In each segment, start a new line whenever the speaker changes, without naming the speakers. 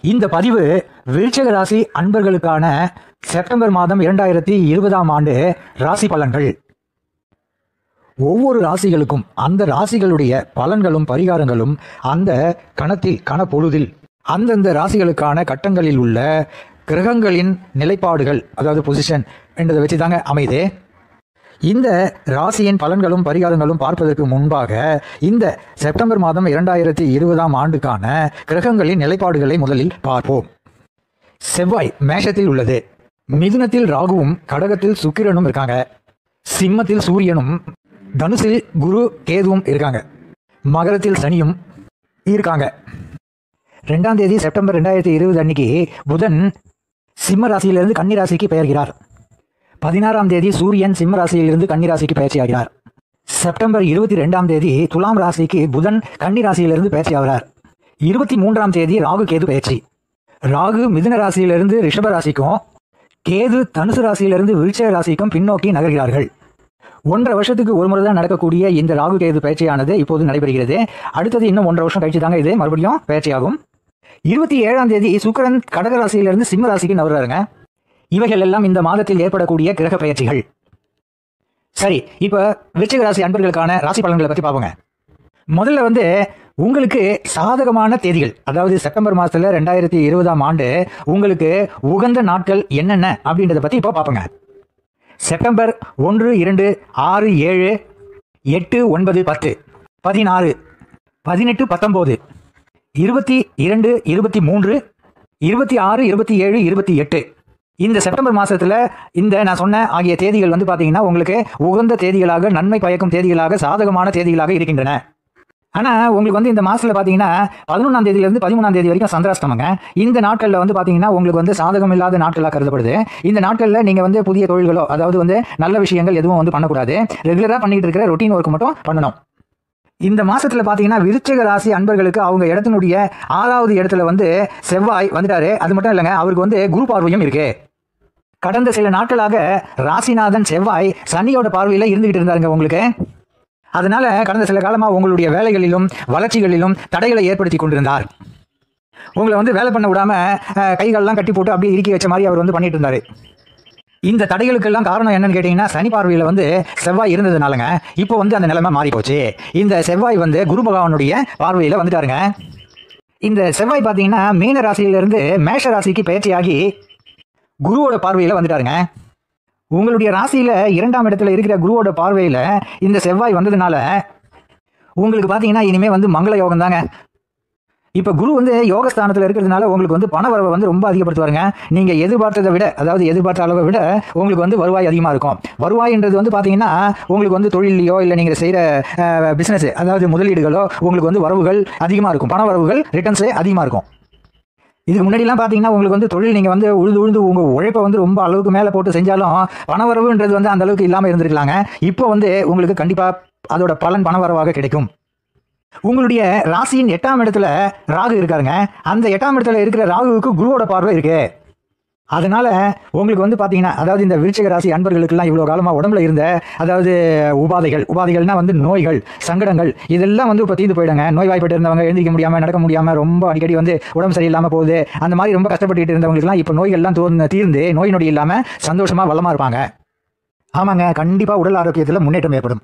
இந்த பதிவு விருச்சிக ராசி அன்பர்களுக்கான செப்டம்பர் மாதம் இரண்டாயிரத்தி இருபதாம் ஆண்டு ராசி பலன்கள் ஒவ்வொரு ராசிகளுக்கும் அந்த ராசிகளுடைய பலன்களும் பரிகாரங்களும் அந்த கணத்தில் கணப்பொழுதில் அந்தந்த ராசிகளுக்கான கட்டங்களில் உள்ள கிரகங்களின் நிலைப்பாடுகள் அதாவது பொசிஷன் என்றதை வச்சு தாங்க அமையுது இந்த ராசியின் பலன்களும் பரிகாரங்களும் பார்ப்பதற்கு முன்பாக இந்த செப்டம்பர் மாதம் இரண்டாயிரத்தி இருபதாம் ஆண்டுக்கான கிரகங்களின் நிலைப்பாடுகளை முதலில் பார்ப்போம் செவ்வாய் மேஷத்தில் உள்ளது மிதுனத்தில் ராகுவும் கடகத்தில் சுக்கிரனும் இருக்காங்க சிம்மத்தில் சூரியனும் தனுசில் குரு கேதுவும் இருக்காங்க மகரத்தில் சனியும் இருக்காங்க ரெண்டாம் தேதி செப்டம்பர் ரெண்டாயிரத்தி இருபது அன்னைக்கு புதன் சிம்ம ராசியிலிருந்து கன்னி ராசிக்கு பெயர்கிறார் பதினாறாம் தேதி சூரியன் சிம்ம ராசியிலிருந்து கன்னி ராசிக்கு பயிற்சியாகிறார் செப்டம்பர் இருபத்தி ரெண்டாம் தேதி துலாம் ராசிக்கு புதன் கன்னி ராசியிலிருந்து பயிற்சியாகிறார் இருபத்தி மூன்றாம் தேதி ராகு கேது பயிற்சி ராகு மிதுன ராசியிலிருந்து ரிஷப ராசிக்கும் கேது தனுசு ராசியிலிருந்து விருட்ச ராசிக்கும் பின்னோக்கி நகர்கிறார்கள் ஒன்றரை வருஷத்துக்கு ஒரு முறை தான் நடக்கக்கூடிய இந்த ராகு கேது பயிற்சியானது இப்போது நடைபெறுகிறது அடுத்தது இன்னும் ஒன்றரை வருஷம் கழிச்சு தாங்க இது மறுபடியும் பயிற்சியாகும் இருபத்தி ஏழாம் தேதி சுக்கிரன் கடக ராசியிலிருந்து சிம்ம ராசிக்கு நகர்றாருங்க இவைகள் எல்லாம் இந்த மாதத்தில் ஏற்படக்கூடிய கிரக பயிற்சிகள் சரி இப்போ விருச்சிக ராசி அன்பர்களுக்கான ராசி பலன்களை பற்றி பார்ப்போங்க முதல்ல வந்து உங்களுக்கு சாதகமான தேதிகள் அதாவது செப்டம்பர் மாதத்தில் ரெண்டாயிரத்தி இருபதாம் ஆண்டு உங்களுக்கு உகந்த நாட்கள் என்னென்ன அப்படின்றத பற்றி இப்போ பார்ப்போங்க செப்டம்பர் ஒன்று இரண்டு ஆறு ஏழு எட்டு ஒன்பது பத்து பதினாறு பதினெட்டு பத்தொம்போது இருபத்தி இரண்டு இருபத்தி மூன்று இருபத்தி ஆறு இருபத்தி ஏழு இருபத்தி எட்டு இந்த செப்டம்பர் மாசத்துல இந்த நான் சொன்ன ஆகிய தேதிகள் வந்து பாத்தீங்கன்னா உங்களுக்கு உகந்த தேதிகளாக நன்மை பயக்கும் தேதிகளாக சாதகமான தேதிகளாக இருக்கின்றன ஆனா உங்களுக்கு வந்து இந்த மாசத்துல பாத்தீங்கன்னா பதினொன்றாம் தேதியில இருந்து பதிமூணாம் தேதி வரைக்கும் சந்திராஷ்டமங்க இந்த நாட்கள்ல வந்து பாத்தீங்கன்னா உங்களுக்கு வந்து சாதகம் இல்லாத நாட்களாக கருதப்படுது இந்த நாட்கள்ல நீங்க வந்து புதிய தொழில்களோ அதாவது வந்து நல்ல விஷயங்கள் எதுவும் வந்து பண்ணக்கூடாது ரெகுலரா பண்ணிட்டு இருக்கிற ரொட்டீன் ஒர்க் மட்டும் பண்ணணும் இந்த மாசத்துல பாத்தீங்கன்னா விருச்சிக ராசி அன்பர்களுக்கு அவங்க இடத்தினுடைய ஆறாவது இடத்துல வந்து செவ்வாய் வந்துட்டாரு அது மட்டும் இல்லைங்க அவருக்கு வந்து குரு பார்வையும் இருக்கு கடந்த சில நாட்களாக ராசிநாதன் செவ்வாய் சனியோட பார்வையில இருந்துகிட்டு இருந்தாருங்க உங்களுக்கு அதனால கடந்த சில காலமா உங்களுடைய வேலைகளிலும் வளர்ச்சிகளிலும் தடைகளை ஏற்படுத்தி கொண்டிருந்தார் உங்களை வந்து வேலை பண்ண விடாம அஹ், கைகாலெல்லாம் கட்டி போட்டு அப்படியே இறுக்கி வச்ச மாதிரி அவர் வந்து பண்ணிட்டு இருந்தாரு இந்த தடைகளுக்கெல்லாம் காரணம் என்னன்னு கேட்டிங்கன்னா சனி பார்வையில் வந்து செவ்வாய் இருந்ததுனாலங்க இப்போ வந்து அந்த நிலைமை மாறி போச்சு இந்த செவ்வாய் வந்து குரு பகவானுடைய பார்வையில் வந்துட்டாருங்க இந்த செவ்வாய் பார்த்தீங்கன்னா மீன ராசியிலிருந்து மேஷ ராசிக்கு பயிற்சியாகி குருவோட பார்வையில் வந்துட்டாருங்க உங்களுடைய ராசியில் இரண்டாம் இடத்துல இருக்கிற குருவோட பார்வையில் இந்த செவ்வாய் வந்ததுனால உங்களுக்கு பார்த்தீங்கன்னா இனிமே வந்து மங்கள யோகம் தாங்க இப்போ குரு வந்து யோகஸ்தானத்தில் இருக்கிறதுனால உங்களுக்கு வந்து பண வரவை வந்து ரொம்ப அதிகப்படுத்துவாருங்க நீங்கள் எதிர்பார்த்ததை விட அதாவது எதிர்பார்த்த அளவை விட உங்களுக்கு வந்து வருவாய் அதிகமாக இருக்கும் வருவாய்ன்றது வந்து பார்த்தீங்கன்னா உங்களுக்கு வந்து தொழிலையோ இல்லை நீங்கள் செய்கிற பிஸ்னஸ் அதாவது முதலீடுகளோ உங்களுக்கு வந்து வரவுகள் அதிகமாக இருக்கும் பண வரவுகள் ரிட்டர்ன்ஸே அதிகமாக இருக்கும் இதுக்கு முன்னாடிலாம் பார்த்தீங்கன்னா உங்களுக்கு வந்து தொழில் நீங்கள் வந்து உழுது உழுது உங்கள் உழைப்பை வந்து ரொம்ப அளவுக்கு மேலே போட்டு செஞ்சாலும் பணவரவுன்றது வந்து அந்த அளவுக்கு இல்லாமல் இருந்திருக்கலாங்க இப்போ வந்து உங்களுக்கு கண்டிப்பாக அதோட பலன் பணவரவாக கிடைக்கும் உங்களுடைய ராசியின் எட்டாம் இடத்துல ராகு இருக்காருங்க அந்த எட்டாம் இடத்துல இருக்கிற ராகுவுக்கு குருவோட பார்வை இருக்கு அதனால உங்களுக்கு வந்து பார்த்தீங்கன்னா அதாவது இந்த விருச்சிக ராசி அன்பர்களுக்கெல்லாம் இவ்வளோ காலமாக உடம்புல இருந்த அதாவது உபாதைகள் உபாதைகள்னா வந்து நோய்கள் சங்கடங்கள் இதெல்லாம் வந்து இப்போ தீர்ந்து போயிடுங்க நோய்வாய்ப்பட்டு இருந்தவங்க எழுந்திரிக்க முடியாமல் நடக்க முடியாமல் ரொம்ப அடிக்கடி வந்து உடம்பு சரியில்லாமல் போகுது அந்த மாதிரி ரொம்ப கஷ்டப்பட்டுட்டு இருந்தவங்களுக்குலாம் இப்போ நோய்கள்லாம் தோர்ந்து தீர்ந்து நோய் நொடி இல்லாமல் சந்தோஷமாக வளமாக இருப்பாங்க ஆமாங்க கண்டிப்பாக உடல் ஆரோக்கியத்தில் முன்னேற்றம் ஏற்படும்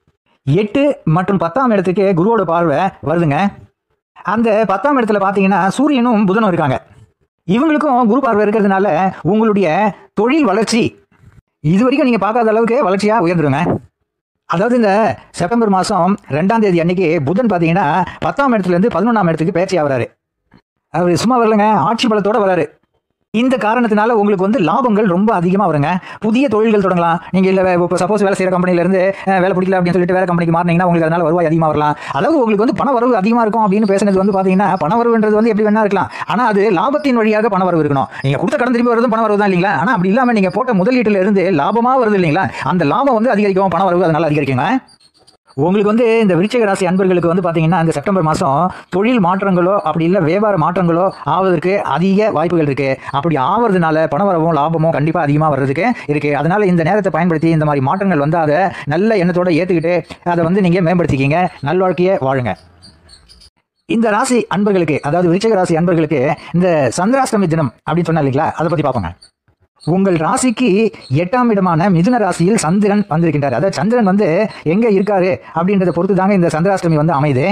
எட்டு மற்றும் பத்தாம் இடத்துக்கு குருவோட பார்வை வருதுங்க அந்த பத்தாம் இடத்துல பார்த்தீங்கன்னா சூரியனும் புதனும் இருக்காங்க இவங்களுக்கும் குரு பார்வை இருக்கிறதுனால உங்களுடைய தொழில் வளர்ச்சி இது வரைக்கும் நீங்கள் பார்க்காத அளவுக்கு வளர்ச்சியாக உயர்ந்துருங்க அதாவது இந்த செப்டம்பர் மாதம் ரெண்டாம் தேதி அன்னைக்கு புதன் பார்த்தீங்கன்னா பத்தாம் இடத்துலேருந்து பதினொன்றாம் இடத்துக்கு பயிற்சி ஆகுறாரு அவர் சும்மா வரலங்க ஆட்சி பலத்தோட வராரு இந்த காரணத்தினால உங்களுக்கு வந்து லாபங்கள் ரொம்ப அதிகமாக வருங்க புதிய தொழில்கள் தொடங்கலாம் நீங்கள் இல்லை இப்போ சப்போஸ் வேலை செய்கிற கம்பெனிலேருந்து வேலை பிடிக்கல அப்படின்னு சொல்லிட்டு வேற கம்பெனிக்கு மாறினீங்கன்னா உங்களுக்கு அதனால வருவாய் அதிகமாக வரலாம் அதாவது உங்களுக்கு வந்து பண வரவு அதிகமாக இருக்கும் அப்படின்னு பேசுனது வந்து பார்த்தீங்கன்னா பண வரவுன்றது வந்து எப்படி வேணா இருக்கலாம் ஆனால் அது லாபத்தின் வழியாக பண வரவு இருக்கணும் நீங்கள் கொடுத்த கடன் திரும்பி வரதும் பண வரவு தான் இல்லைங்களா ஆனால் அப்படி இல்லாமல் நீங்கள் போட்ட முதலீட்டில் இருந்து லாபமாக வருது இல்லைங்களா அந்த லாபம் வந்து அதிகரிக்கும் பண வரவு அதனால அதிகரிக்குங்க உங்களுக்கு வந்து இந்த விருச்சிக ராசி அன்பர்களுக்கு வந்து பார்த்தீங்கன்னா இந்த செப்டம்பர் மாதம் தொழில் மாற்றங்களோ அப்படி இல்லை வியாபார மாற்றங்களோ ஆவதற்கு அதிக வாய்ப்புகள் இருக்கு அப்படி ஆவறதுனால பணவரவும் லாபமும் கண்டிப்பாக அதிகமாக வர்றதுக்கு இருக்கு அதனால இந்த நேரத்தை பயன்படுத்தி இந்த மாதிரி மாற்றங்கள் வந்து அதை நல்ல எண்ணத்தோட ஏற்றுக்கிட்டு அதை வந்து நீங்கள் மேம்படுத்திக்கிங்க நல்வாழ்க்கையை வாழுங்க இந்த ராசி அன்பர்களுக்கு அதாவது விருச்சிக ராசி அன்பர்களுக்கு இந்த சந்திராஷ்டமி தினம் அப்படின்னு சொன்னா இல்லைங்களா அதை பத்தி பார்ப்போங்க உங்கள் ராசிக்கு எட்டாம் இடமான மிதுன ராசியில் சந்திரன் வந்திருக்கின்றார் அதாவது சந்திரன் வந்து எங்க இருக்காரு அப்படின்றத பொறுத்து தாங்க இந்த சந்திராஷ்டமி வந்து அமையுது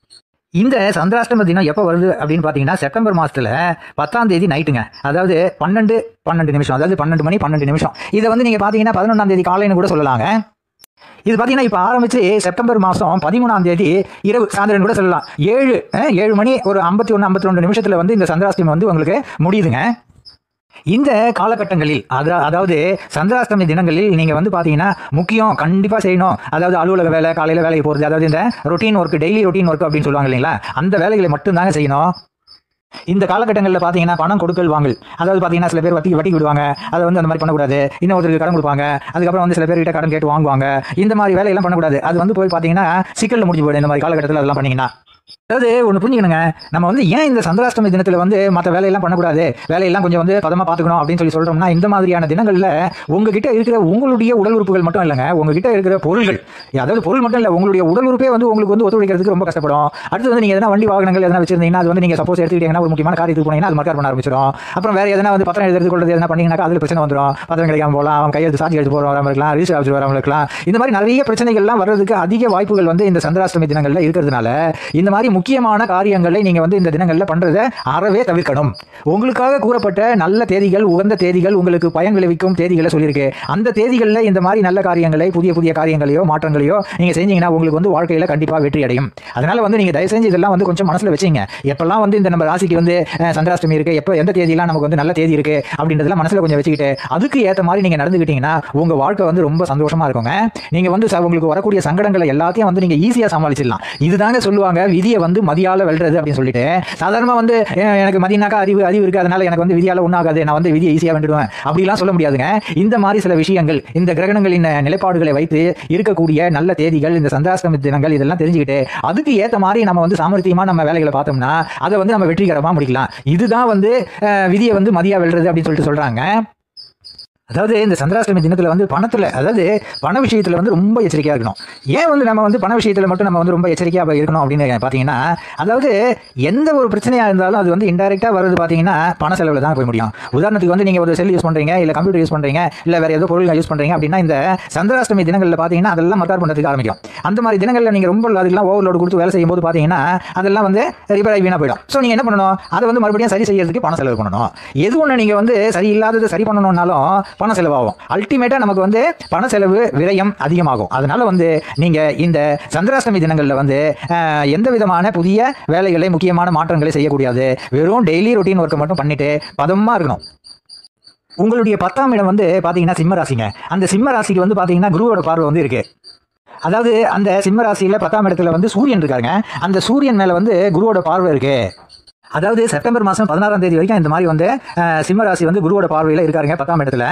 இந்த சந்திராஷ்டம தினம் எப்போ வருது அப்படின்னு பார்த்தீங்கன்னா செப்டம்பர் மாசத்துல பத்தாம் தேதி நைட்டுங்க அதாவது பன்னெண்டு பன்னெண்டு நிமிஷம் அதாவது பன்னெண்டு மணி பன்னெண்டு நிமிஷம் இதை வந்து நீங்க பார்த்தீங்கன்னா பதினொன்றாம் தேதி காலைன்னு கூட சொல்லலாங்க இது பார்த்தீங்கன்னா இப்போ ஆரம்பிச்சு செப்டம்பர் மாதம் பதிமூணாம் தேதி இரவு சாயந்தரம் கூட சொல்லலாம் ஏழு அஹ், ஏழு மணி ஒரு ஐம்பத்தி ஒன்று ஐம்பத்தி ரெண்டு நிமிஷத்தில் வந்து இந்த சந்திராஷ்டமி வந்து உங்களுக்கு முடியுதுங்க இந்த காலகட்டங்களில் அதா அதாவது சந்திராஷ்டமி தினங்களில் நீங்கள் வந்து பார்த்தீங்கன்னா முக்கியம் கண்டிப்பாக செய்யணும் அதாவது அலுவலக வேலை காலையில் வேலைக்கு போகிறது அதாவது இந்த routine work daily routine work அப்படின்னு சொல்லுவாங்க இல்லைங்களா அந்த வேலைகளை மட்டும்தாங்க செய்யணும் இந்த காலகட்டங்களில் பார்த்தீங்கன்னா பணம் கொடுக்கல் வாங்கல் அதாவது பார்த்தீங்கன்னா சில பேர் வட்டி வட்டி விடுவாங்க அதை வந்து அந்த மாதிரி பண்ணக்கூடாது இன்னொருத்தருக்கு கடன் கொடுப்பாங்க அதுக்கப்புறம் வந்து சில பேர்கிட்ட கடன் கேட்டு வாங்குவாங்க இந்த மாதிரி வேலையெல்லாம் பண்ணக்கூடாது அது வந்து போய் பார்த்தீங்கன்னா சிக்கலில் முடிஞ்சு போயிடும் இந்த மாதிரி காலகட்டத்தில் அதெல்லாம் பண்ணீங்கன்னா அதாவது ஒன்று புரிஞ்சுக்கணுங்க நம்ம வந்து ஏன் இந்த சந்திராஷ்டமி தினத்தில் வந்து மற்ற வேலையெல்லாம் பண்ணக்கூடாது வேலையெல்லாம் கொஞ்சம் வந்து பதமாக பார்த்துக்கணும் அப்படின்னு சொல்லி சொல்கிறோம்னா இந்த மாதிரியான தினங்களில் உங்ககிட்ட இருக்கிற உங்களுடைய உடல் உறுப்புகள் மட்டும் இல்லைங்க உங்ககிட்ட இருக்கிற பொருள்கள் அதாவது பொருள் மட்டும் இல்லை உங்களுடைய உடல் உறுப்பே வந்து உங்களுக்கு வந்து ஒத்துழைக்கிறதுக்கு ரொம்ப கஷ்டப்படும் அடுத்து வந்து நீங்கள் எதனா வண்டி வாகனங்கள் எதனா வச்சிருந்தீங்கன்னா அது வந்து நீங்கள் சப்போஸ் எடுத்துக்கிட்டீங்கன்னா ஒரு முக்கியமான காரியத்துக்கு போனீங்கன்னா அது மக்கார் பண்ண ஆரம்பிச்சிடும் அப்புறம் வேறு எதனா வந்து பத்திரம் எழுதுறது கொள்றது எதனா பண்ணீங்கன்னா அதில் பிரச்சனை வந்துடும் பத்திரம் கிடைக்காம போகலாம் அவன் கையெழுத்து சாட்சி எழுத்து போகிற வராமல் இருக்கலாம் ரிஜிஸ்டர் ஆஃபீஸ் வராமல் இருக்கலாம் இந்த மாதிரி நிறைய பிரச்சனைகள்லாம் வர்றதுக்கு அதிக வாய்ப்புகள் வந்து இந்த சந்திராஷ்டமி தினங்களில் இருக்கிறதுனால இந்த மாதிரி முக்கியமான காரியங்களை நீங்கள் வந்து இந்த தினங்களில் பண்ணுறதை அறவே தவிர்க்கணும் உங்களுக்காக கூறப்பட்ட நல்ல தேதிகள் உகந்த தேதிகள் உங்களுக்கு பயன் விளைவிக்கும் தேதிகளை சொல்லியிருக்கு அந்த தேதிகளில் இந்த மாதிரி நல்ல காரியங்களை புதிய புதிய காரியங்களையோ மாற்றங்களையோ நீங்கள் செஞ்சீங்கன்னா உங்களுக்கு வந்து வாழ்க்கையில் கண்டிப்பாக வெற்றி அடையும் அதனால வந்து நீங்கள் தயவு செஞ்சு இதெல்லாம் வந்து கொஞ்சம் மனசில் வச்சுங்க எப்பெல்லாம் வந்து இந்த நம்ம ராசிக்கு வந்து அஹ், சந்திராஷ்டமி இருக்கு எப்போ எந்த தேதியெல்லாம் நமக்கு வந்து நல்ல தேதி இருக்கு அப்படின்றதெல்லாம் மனசில் கொஞ்சம் வச்சுக்கிட்டு அதுக்கு ஏற்ற மாதிரி நீங்கள் நடந்துக்கிட்டீங்கன்னா உங்கள் வாழ்க்கை வந்து ரொம்ப சந்தோஷமா இருக்குங்க நீங்கள் வந்து ச- உங்களுக்கு வரக்கூடிய சங்கடங்களை எல்லாத்தையும் வந்து நீங்கள் ஈஸியாக சமாளிச்சிடலாம் இதுதாங்க சொல்லுவாங்க விதியை வந்து மதியால வெல்றது அப்படின்னு சொல்லிட்டு சாதாரணமாக வந்து அஹ், எனக்கு மதியனாக்கா அறிவு அறிவு இருக்கு அதனால எனக்கு வந்து விதியால ஒன்றாகாது நான் வந்து விதியை ஈஸியாக வென்றுடுவேன் அப்படிலாம் சொல்ல முடியாதுங்க இந்த மாதிரி சில விஷயங்கள் இந்த கிரகணங்களின் நிலைப்பாடுகளை வைத்து இருக்கக்கூடிய நல்ல தேதிகள் இந்த சந்திராஷ்டமி தினங்கள் இதெல்லாம் தெரிஞ்சுக்கிட்டு அதுக்கு ஏற்ற மாதிரி நம்ம வந்து சாமர்த்தியமா நம்ம வேலைகளை பார்த்தோம்னா அதை வந்து நம்ம வெற்றிகரமாக முடிக்கலாம் இதுதான் வந்து அஹ், விதியை வந்து மதியா வெல்றது அப்படின்னு சொல்லிட்டு சொல்றாங்க அதாவது இந்த சந்திராஷ்டமி தினத்தில் வந்து பணத்தில் அதாவது பண விஷயத்தில் வந்து ரொம்ப எச்சரிக்கையாக இருக்கணும் ஏன் வந்து நம்ம வந்து பண விஷயத்தில் மட்டும் நம்ம வந்து ரொம்ப எச்சரிக்கையாக இருக்கணும் அப்படின்னு பார்த்தீங்கன்னா அதாவது எந்த ஒரு பிரச்சனையாக இருந்தாலும் அது வந்து இன்டெரக்டாக வருது பார்த்தீங்கன்னா பண செலவில் தான் போய் முடியும் உதாரணத்துக்கு வந்து நீங்கள் ஒரு செல் யூஸ் பண்ணுறீங்க இல்லை கம்ப்யூட்டர் யூஸ் பண்ணுறீங்க இல்லை வேறு ஏதோ பொருள் யூஸ் பண்ணுறீங்க அப்படின்னா இந்த சந்திராஷ்டமி தினங்களில் பார்த்தீங்கன்னா அதெல்லாம் மத்தார் பண்ணுறதுக்கு ஆரம்பிக்கும் அந்த மாதிரி தினங்களில் நீங்கள் ரொம்ப அதுக்கெல்லாம் ஓவர்லோடு கொடுத்து வேலை செய்யும்போது பார்த்தீங்கன்னா அதெல்லாம் வந்து ரிப்பேர் ஆகி வீணாக போயிடும் ஸோ நீங்கள் என்ன பண்ணணும் அதை வந்து மறுபடியும் சரி செய்யறதுக்கு பணம் செலவு பண்ணணும் எது ஒன்று நீங்கள் வந்து சரியில்லாததை சரி பண்ணணும்னாலும் பண செலவாகும் அல்டிமேட்டாக நமக்கு வந்து பண செலவு விரயம் அதிகமாகும் அதனால வந்து நீங்கள் இந்த சந்திராஷ்டமி தினங்களில் வந்து அஹ், எந்த விதமான புதிய வேலைகளை முக்கியமான மாற்றங்களை செய்யக்கூடாது வெறும் டெய்லி ரொட்டீன் ஒர்க்கை மட்டும் பண்ணிட்டு பதமாக இருக்கணும் உங்களுடைய பத்தாம் இடம் வந்து பார்த்தீங்கன்னா சிம்ம ராசிங்க அந்த சிம்ம ராசிக்கு வந்து பார்த்தீங்கன்னா குருவோட பார்வை வந்து இருக்கு அதாவது அந்த சிம்ம ராசியில பத்தாம் இடத்துல வந்து சூரியன் இருக்காருங்க அந்த சூரியன் மேல வந்து குருவோட பார்வை இருக்கு அதாவது செப்டம்பர் மாதம் பதினாறாம் தேதி வரைக்கும் இந்த மாதிரி வந்து அஹ், சிம்ம ராசி வந்து குருவோட பார்வையில் இருக்காருங்க பத்தாம் இடத்துல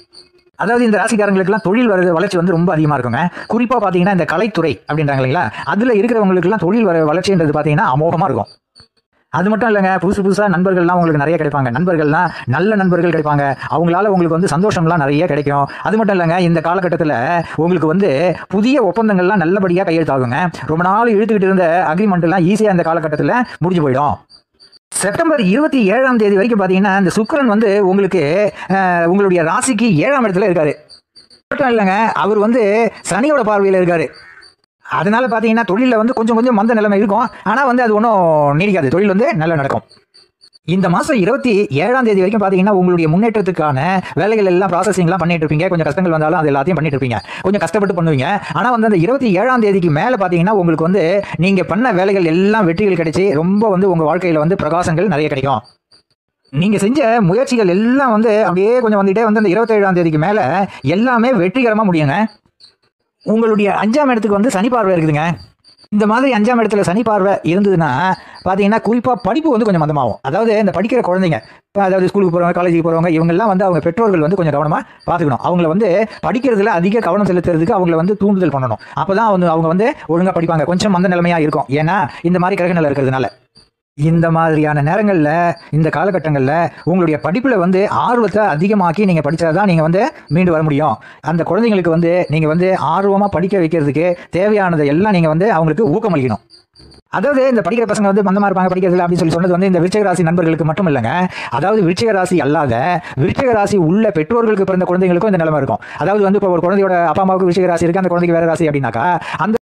அதாவது இந்த ராசிக்காரங்களுக்குலாம் தொழில் வர வளர்ச்சி வந்து ரொம்ப அதிகமாக இருக்குங்க குறிப்பாக பார்த்தீங்கன்னா இந்த கலைத்துறை அப்படின்றாங்க இல்லைங்களா அதில் இருக்கிறவங்களுக்குலாம் தொழில் வர வளர்ச்சின்றது பார்த்தீங்கன்னா அமோகமாக இருக்கும் அது மட்டும் இல்லைங்க புதுசு புதுசாக நண்பர்கள்லாம் உங்களுக்கு நிறைய கிடைப்பாங்க நண்பர்கள்லாம் நல்ல நண்பர்கள் கிடைப்பாங்க அவங்களால உங்களுக்கு வந்து சந்தோஷம்லாம் நிறைய கிடைக்கும் அது மட்டும் இல்லைங்க இந்த காலகட்டத்தில் உங்களுக்கு வந்து புதிய ஒப்பந்தங்கள்லாம் நல்லபடியாக கையெழுத்தாகுங்க ரொம்ப நாள் இழுத்துக்கிட்டு இருந்த அக்ரிமெண்ட்லாம் ஈஸியாக இந்த காலகட்டத்தில் முடிஞ்சு போயிடும் செப்டம்பர் இருபத்தி ஏழாம் தேதி வரைக்கும் பார்த்தீங்கன்னா இந்த சுக்கிரன் வந்து உங்களுக்கு அஹ், உங்களுடைய ராசிக்கு ஏழாம் இடத்துல இருக்காரு மட்டும் இல்லைங்க அவர் வந்து சனியோட பார்வையில் இருக்காரு அதனால பார்த்தீங்கன்னா தொழிலில் வந்து கொஞ்சம் கொஞ்சம் மந்த நிலைமை இருக்கும் ஆனால் வந்து அது ஒன்றும் நீடிக்காது தொழில் வந்து நல்லா நடக்கும் இந்த மாதம் இருபத்தி ஏழாம் தேதி வரைக்கும் பார்த்தீங்கன்னா உங்களுடைய முன்னேற்றத்துக்கான வேலைகள் எல்லாம் ப்ராசஸிங்லாம் பண்ணிட்டு இருப்பீங்க கொஞ்சம் கஷ்டங்கள் வந்தாலும் அது எல்லாத்தையும் பண்ணிட்டு இருப்பீங்க கொஞ்சம் கஷ்டப்பட்டு பண்ணுவீங்க ஆனால் வந்து அந்த இருபத்தி ஏழாம் தேதிக்கு மேலே பார்த்தீங்கன்னா உங்களுக்கு வந்து நீங்கள் பண்ண வேலைகள் எல்லாம் வெற்றிகள் கிடைச்சி ரொம்ப வந்து உங்கள் வாழ்க்கையில் வந்து பிரகாசங்கள் நிறைய கிடைக்கும் நீங்க செஞ்ச முயற்சிகள் எல்லாம் வந்து அப்படியே கொஞ்சம் வந்துட்டே வந்து அந்த இருபத்தேழாம் தேதிக்கு மேல எல்லாமே வெற்றிகரமா முடியுங்க உங்களுடைய அஞ்சாம் இடத்துக்கு வந்து சனி பார்வை இருக்குதுங்க இந்த மாதிரி அஞ்சாம் இடத்துல சனி பார்வை இருந்ததுன்னா பார்த்தீங்கன்னா குறிப்பாக படிப்பு வந்து கொஞ்சம் மந்தமாகும் அதாவது இந்த படிக்கிற குழந்தைங்க இப்போ அதாவது ஸ்கூலுக்கு போகிறவங்க காலேஜுக்கு போகிறவங்க இவங்கெல்லாம் வந்து அவங்க பெற்றோர்கள் வந்து கொஞ்சம் கவனமாக பார்த்துக்கணும் அவங்கள வந்து படிக்கிறதுல அதிக கவனம் செலுத்துறதுக்கு அவங்கள வந்து தூண்டுதல் பண்ணணும் அப்போ தான் வந்து அவங்க வந்து ஒழுங்காக படிப்பாங்க கொஞ்சம் மந்த நிலைமையாக இருக்கும் ஏன்னா இந்த மாதிரி கிரக நிலை இருக்கிறதுனால இந்த மாதிரியான நேரங்களில் இந்த காலகட்டங்களில் உங்களுடைய படிப்பில் வந்து ஆர்வத்தை அதிகமாக்கி நீங்கள் படித்தா தான் நீங்கள் வந்து மீண்டு வர முடியும் அந்த குழந்தைங்களுக்கு வந்து நீங்கள் வந்து ஆர்வமாக படிக்க வைக்கிறதுக்கு தேவையானதை எல்லாம் நீங்கள் வந்து அவங்களுக்கு ஊக்கமளிக்கணும் அதாவது இந்த படிக்கிற பசங்க வந்து மந்தமா இருப்பாங்க படிக்கிறதுல அப்படின்னு சொல்லி சொன்னது வந்து இந்த விருச்சிக ராசி நண்பர்களுக்கு மட்டும் இல்லைங்க அதாவது விருச்சிக ராசி அல்லாத விருச்சிக ராசி உள்ள பெற்றோர்களுக்கு பிறந்த குழந்தைகளுக்கும் இந்த நிலைமை இருக்கும் அதாவது வந்து இப்போ ஒரு குழந்தையோட அப்பா அம்மாவுக்கு விருச்சிக ராசி இருக்கு அந்த குழந்தைக்கு வேற ராசி அப்படின்னாக்கா அந்த